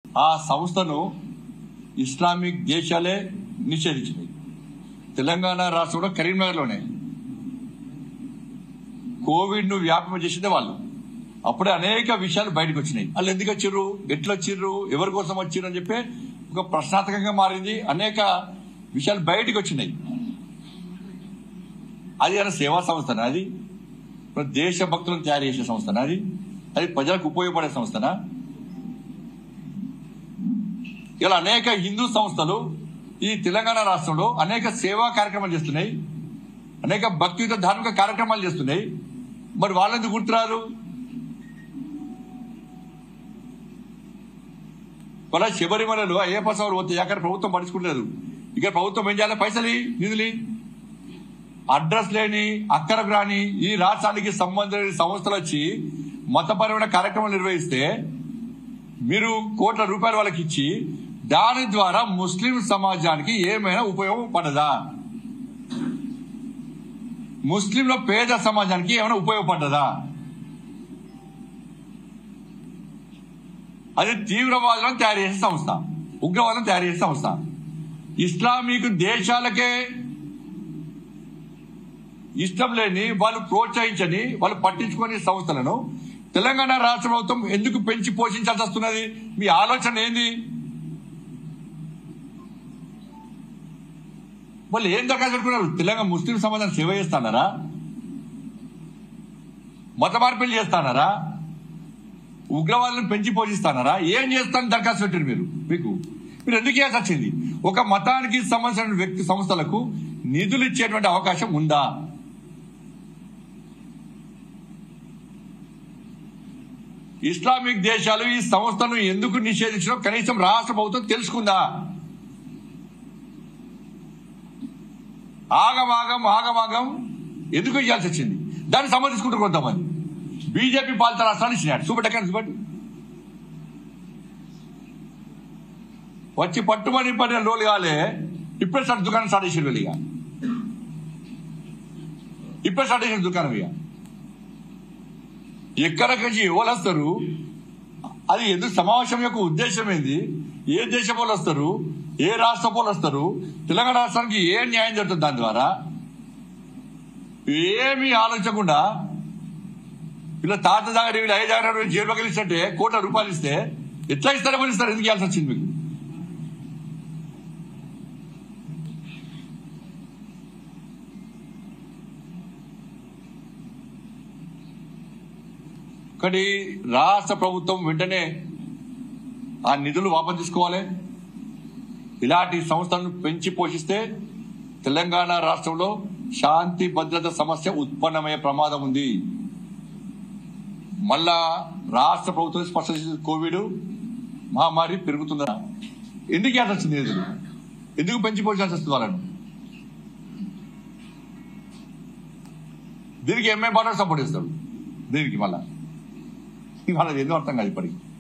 ఆ సంస్థను ఇస్లామిక్ దేశాలే నిషేధించినాయి తెలంగాణ రాష్ట్రంలో కరీంనగర్లోనే కోవిడ్ ను వ్యాపం చేసిందే వాళ్ళు అప్పుడే అనేక విషయాలు బయటకు వచ్చినాయి వాళ్ళు ఎందుకు వచ్చిర్రు ఎట్లా వచ్చిర్రు ఎవరి కోసం వచ్చిర్రు అని చెప్పి ఒక ప్రశ్నార్థకంగా మారింది అనేక విషయాలు బయటకు వచ్చినాయి అది ఏమైనా సేవా సంస్థనా అది ఇప్పుడు దేశభక్తులను తయారు చేసే సంస్థనా అది అది ప్రజలకు ఉపయోగపడే సంస్థనా ఇలా అనేక హిందూ సంస్థలు ఈ తెలంగాణ రాష్ట్రంలో అనేక సేవా కార్యక్రమాలు చేస్తున్నాయి అనేక భక్తియుత ధార్మిక కార్యక్రమాలు చేస్తున్నాయి మరి వాళ్ళెందుకు గుర్తురారు వాళ్ళ శబరిమలలో అయ్యప్ప స్వామి పోతే అక్కడ ప్రభుత్వం పడుచుకుంటలేదు ఇక్కడ ప్రభుత్వం ఏం చేయాలి పైసలు నిధులు అడ్రస్ లేని అక్కరకు రాని ఈ రాష్ట్రానికి సంబంధించిన సంస్థలు వచ్చి మతపరమైన కార్యక్రమాలు నిర్వహిస్తే మీరు కోట్ల రూపాయలు వాళ్ళకి ఇచ్చి దాని ద్వారా ముస్లిం సమాజానికి ఏమైనా ఉపయోగం పడదా ముస్లింల పేద సమాజానికి ఏమైనా ఉపయోగపడ్డదా అది తీవ్రవాదులను తయారు చేసే సంస్థ ఉగ్రవాదం తయారు చేసే సంస్థ ఇస్లామిక్ దేశాలకే ఇష్టం లేని వాళ్ళు ప్రోత్సహించని వాళ్ళు పట్టించుకొని సంస్థలను తెలంగాణ రాష్ట్ర ప్రభుత్వం ఎందుకు పెంచి పోషించాల్సి వస్తున్నది మీ ఆలోచన ఏంది వాళ్ళు ఏం దరఖాస్తు పెట్టుకున్నారు తెలంగాణ ముస్లిం సమాజాన్ని సేవ చేస్తానారా మత మార్పిడి చేస్తానారా ఉగ్రవాదులను పెంచి పోషిస్తానారా ఏం చేస్తానని దరఖాస్తు పెట్టారు మీరు మీకు మీరు ఎందుకు చేయాల్సి వచ్చింది ఒక మతానికి సంబంధించిన వ్యక్తి సంస్థలకు నిధులు ఇచ్చేటువంటి అవకాశం ఉందా ఇస్లామిక్ దేశాలు ఈ సంస్థను ఎందుకు నిషేధించడం కనీసం రాష్ట్ర ప్రభుత్వం తెలుసుకుందా ఆగమాగం ఆగమాగం ఎందుకు ఇవ్వాల్సి వచ్చింది దాన్ని సమర్థించుకుంటారు కొంతమంది బీజేపీ పాలిత రాష్ట్రాలు ఇచ్చినాడు చూపెట్టకండి చూపెట్టు వచ్చి పట్టుమని పడిన రోజులు కాలే ఇప్పుడే స్టార్ట్ దుకాణం స్టార్ట్ చేసారు వీళ్ళు ఇక ఇప్పుడే స్టార్ట్ చేసిన దుకాణం ఇక ఎక్కడికి ఎవరు వస్తారు అది ఎందుకు సమావేశం యొక్క ఉద్దేశం ఏంది ఏ దేశం వాళ్ళు వస్తారు ఏ రాష్ట్ర వాళ్ళు వస్తారు తెలంగాణ రాష్ట్రానికి ఏ న్యాయం జరుగుతుంది దాని ద్వారా ఏమీ ఆలోచించకుండా వీళ్ళ తాత దగ్గర వీళ్ళు ఐదు దగ్గర జైలు కలిసినట్టే కోట్ల రూపాయలు ఇస్తే ఎట్లా ఇస్తారో ఇస్తారు ఎందుకు ఇవ్వాల్సి వచ్చింది మీకు ఒకటి రాష్ట్ర ప్రభుత్వం వెంటనే ఆ నిధులు వాపసు తీసుకోవాలి ఇలాంటి సంస్థలను పెంచి పోషిస్తే తెలంగాణ రాష్ట్రంలో శాంతి భద్రత సమస్య ఉత్పన్నమయ్యే ప్రమాదం ఉంది మళ్ళా రాష్ట్ర ప్రభుత్వం స్పష్టం చేసిన కోవిడ్ మహమ్మారి పెరుగుతుందా ఎందుకు ఇవ్వాల్సి వచ్చింది నిధులు ఎందుకు పెంచి పోషాల్సి వస్తుంది వాళ్ళను దీనికి ఎంఏ పార్టీ సపోర్ట్ చేస్తాడు దీనికి మళ్ళా వాళ్ళకి ఎందుకు అర్థం కాదు ఇప్పటికి